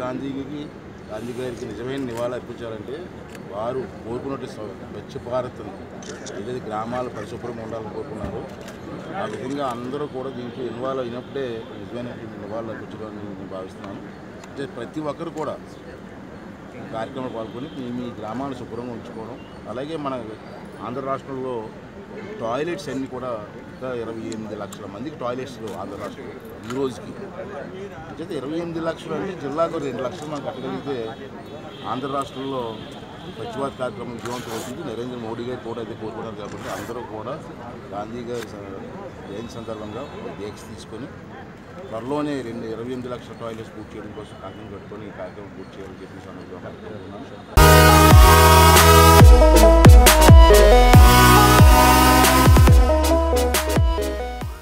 గాంధీకి గాంధీ గారికి నిజమైన నివాళి అర్పించాలంటే వారు కోరుకున్నట్టు స్వ- స్వచ్ఛ భారత్ ఏదైతే గ్రామాలు పరిశుభ్రంగా ఉండాలని కోరుకున్నారో ఆ విధంగా అందరూ కూడా దీంట్లో ఇన్వాల్వ్ అయినప్పుడే నిజమైనటువంటి నివాళులు అర్పించాలని నేను భావిస్తున్నాను అంటే ప్రతి ఒక్కరు కూడా ఈ కార్యక్రమంలో పాల్గొని మీ మీ గ్రామాలను శుభ్రంగా ఉంచుకోవడం అలాగే మన ఆంధ్ర రాష్ట్రంలో టాయిలెట్స్ అన్నీ కూడా ఇంకా ఇరవై ఎనిమిది లక్షల మందికి టాయిలెట్స్ లేవు ఆంధ్ర రాష్ట్రంలో ఈ రోజుకి అంటే ఇరవై ఎనిమిది లక్షలు అంటే జిల్లాకు రెండు లక్షలు మనం కట్టగలిగితే ఆంధ్ర రాష్ట్రంలో స్వచ్ఛవాద కార్యక్రమం విజయవంతం అవుతుంది నరేంద్ర మోడీ గారు కూడా అదే కోరుకున్నారు కాబట్టి అందరూ కూడా గాంధీ గారి స- జయంతి సందర్భంగా ఒక దీక్ష తీసుకొని త్వరలోనే రెండు ఇరవై ఎనిమిది లక్షల టాయిలెట్స్ పూర్తి చేయడం కోసం కంకణం కట్టుకొని ఈ కార్యక్రమం పూర్తి చేయాలని చెప్పి సందర్భంగా